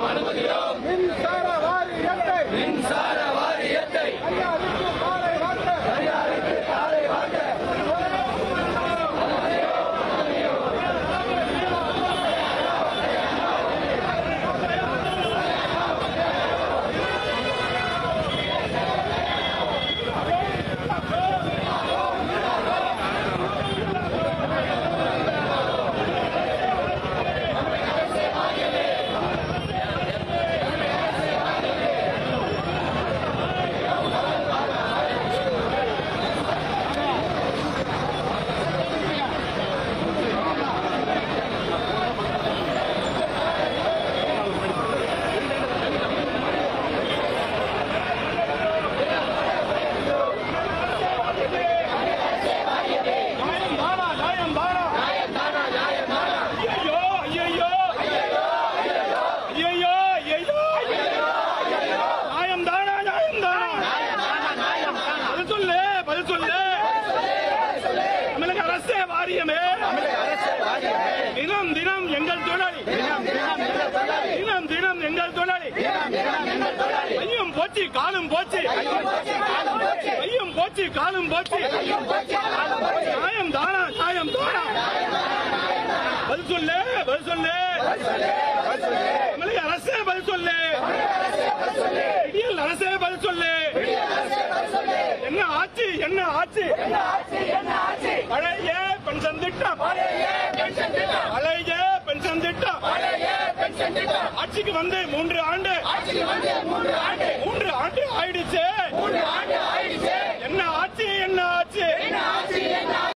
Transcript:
மின்சார வாரியத்தை மின்சார வாரியத்தை ஐயாவுக்கு காலை வாக்க காலை வாங்க ஐயோ ஐயோ ஐயோ ஐயோ நியாயம் தானா நியாயம் தானா பதில் சொல்லு பதில் சொல்லு தமிழக அரசே வாரியமே தினம் தினம் எங்கள் தொழிலாளி தினம் தினம் எங்கள் தொழிலாளி ஐயம் போச்சு காலும் போச்சு ஐயம் போச்சு காலும் போச்சு நியாயம் தானா நியாயம் தானா பதில் சொல்லு பதில் சொல்லு தமிழக அரசே பதில் சொல்லு விடியல் அரசே பதில் சொல்லு என்ன ஆச்சு என்ன ஆச்சு பழைய பென்ஷன் திட்டம் பழைய பென்ஷன் திட்டம் ஆட்சிக்கு வந்து மூன்று ஆண்டு மூன்று ஆண்டு ஆயிடுச்சு